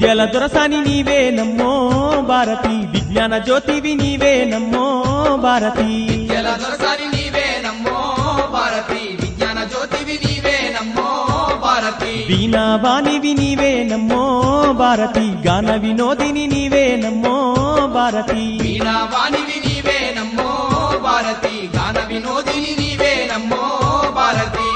విద్యల దొరసాని నీవే నమ్మో భారతి విజ్ఞాన జ్యోతివి నీవే నమ్మో భారతి విద్యల దొరసాని నీవే నమ్మో భారతి విజ్ఞాన జ్యోతివి నీవే నమ్మో భారతి వీణా వాణివి నీవే నమ్మో భారతి గాన వినోదిని నీవే నమ్మో భారతి వీణా వాణివి నీవే నమ్మో భారతి గాన వినోదిని నీవే నమ్మో భారతి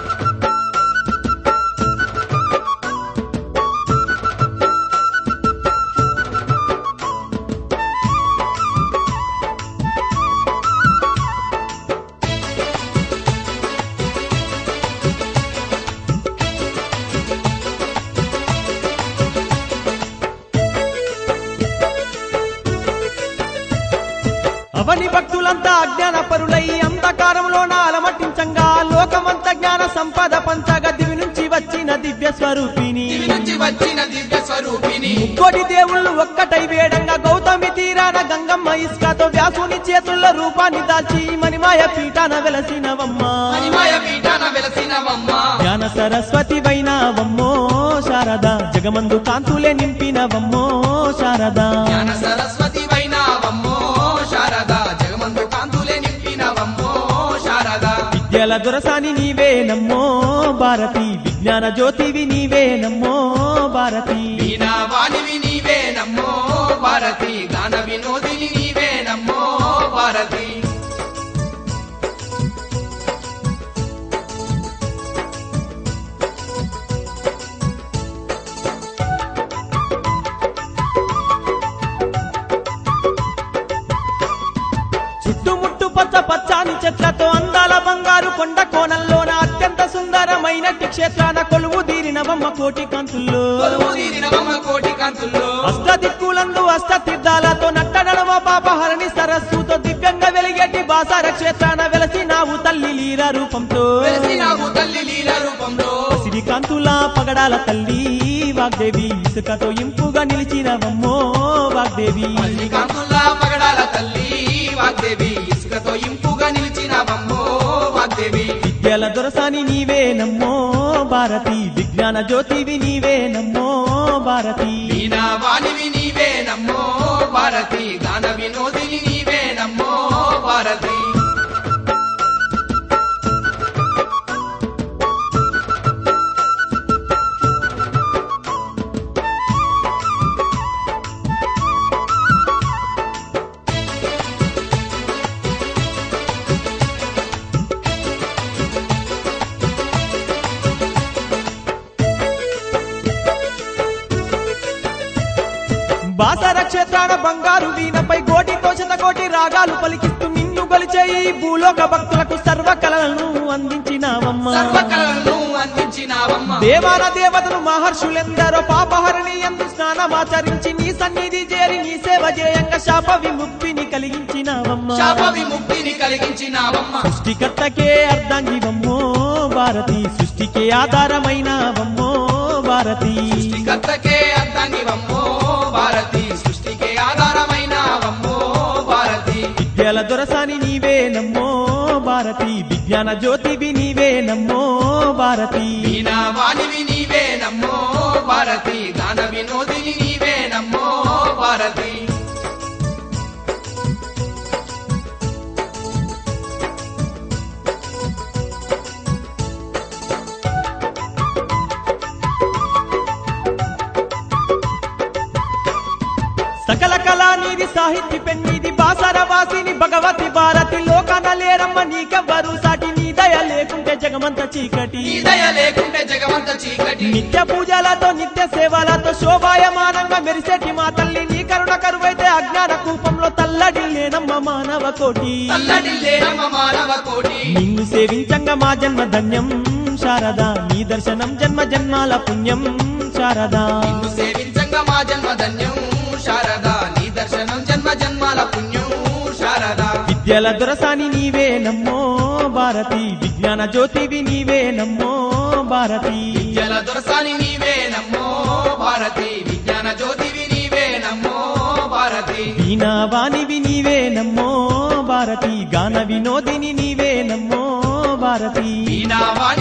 అవని భక్తులంతా అజ్ఞాన పరులై అంధకారంలోన అలమటించంగా లోకమంత జ్ఞాన సంపద పంచగ దివి నుంచి వచ్చిన దివ్య స్వరూపిణి దివి నుంచి వచ్చిన దివ్య స్వరూపిణి కోటి దేవుళ్ళు ఒక్కటై వేడంగా గౌతమి తీరాన గంగమ్మ ఇసుకతో వ్యాసుని చేతుల్లో రూపాన్ని దాల్చి మణిమాయ పీఠాన వెలసినవమ్మ మణిమాయ పీఠాన వెలసినవమ్మ జ్ఞాన సరస్వతి వైనావమ్మో శారద జగమందు కాంతులే నింపినవమ్మో శారద జ్ఞాన సరస్వతి వైనావమ్మో శారద జగమందు కాంతులే నింపినవమ్మో శారద విద్యల దొరసాని నీవే నమ్మో భారతి విజ్ఞాన జ్యోతివి నీవే నమ్మో భారతి వీణా వాణివి నీవే నమ్మో భారతి గాన వినోదిని నీవే నమ్మో భారతి చుట్టుముట్టు పచ్చ పచ్చాని చెట్లతో అందాల బంగారు కొండ కోణంలోన అత్యంత సుందరమైన క్షేత్రాన కొలువు తీరినవమ్మ కోటి కాంతుల్లో కొలువు తీరినవమ్మ కోటి కాంతుల్లో అష్ట దిక్కులందు అష్ట తీర్థాలతో నట్టనడమ పాపహరణి సరస్సుతో దివ్యంగా వెలిగేటి బాసార క్షేత్రాన వెలసినావు తల్లి లీల రూపంతో వెలసినావు తల్లి లీల రూపంలో సిరికాంతుల పగడాల తల్లి వాగ్దేవి ఇసుకతో ఇంపుగా నిలిచినవమ్మో వాగ్దేవి మల్లి కాంతుల్లా పగడాల తల్లి వాగ్దేవి ఇసుకతో ఇంపుగా నిలిచినవమ్మో వాగ్దేవి విద్యల దొరసాని నీవే నమ్మో భారతి విజ్ఞాన జ్యోతివి నీవే నమ్మో భారతి వీణా వాణివి నీవే నమ్మో భారతి గాన వినోదిని నీవే నమ్మో భారతి బాసర క్షేత్రాన బంగారు వీణపై కోటి తోషత కోటి రాగాలు పలికిస్తూ నిన్ను గొలిచే ఈ భూలోక భక్తులకు సర్వ కళలను అందించినావమ్మ సర్వకళలను అందించినావమ్మ దేవాన దేవతలు మహర్షులెందరో పాపహరణి ఎందు స్నానమాచరించి నీ సన్నిధి చేరి నీ సేవ చేయంగా శాప విముక్తిని కలిగించినావమ్మ శాప విముక్తిని కలిగించినావమ్మ సృష్టికర్తకే అర్ధాంగివమ్మో భారతి సృష్టికే ఆధారమైనవమ్మో భారతి సృష్టికర్తకే అర్థాంగివమ్మో భారతి సృష్టికే ఆధారమైనవమ్మో భారతి విద్యల దొరసాని నీవే నమ్మో భారతి విజ్ఞాన జ్యోతివి నీవే నమ్మో భారతి వీణా వాణివి నీవే నమ్మో భారతి గాన వినోదిని నీవే నమ్మో భారతి సకల కళా నీది సాహిత్య పెన్నిది బాసర వాసిని భగవతి భారతి లోకాన లేరమ్మ నీకెవ్వరు సాటి నీ దయ లేకుంటే జగమంత చీకటి నీ దయ లేకుంటే జగమంత చీకటి నిత్య పూజలతో నిత్య సేవలతో శోభాయమానంగా మెరిసేటి మా తల్లి నీ కరుణ కరువైతే అజ్ఞాన కూపంలో తల్లడి లేనమ్మ మానవ కోటి తల్లడి లేనమ్మ మానవ కోటి నిన్ను సేవించంగా మా జన్మ ధన్యం శారదా నీ దర్శనం జన్మ జన్మాల పుణ్యం శారదా నిన్ను సేవించంగా మా జన్మ ధన్యం శారదా నీ దర్శనం జన్మ జన్మాల పుణ్యం శారదా విద్యల దొరసాని నీవే నమ్మో భారతి విజ్ఞాన జ్యోతివి నీవే నమ్మో భారతి జల దొరసాని నీవే నమ్మో భారతి విజ్ఞాన జ్యోతివి నీవే నమ్మో భారతి వీణా వాణివి నీవే నమ్మో భారతి గాన వినోదిని నీవే నమ్మో భారతి వీణా వాణి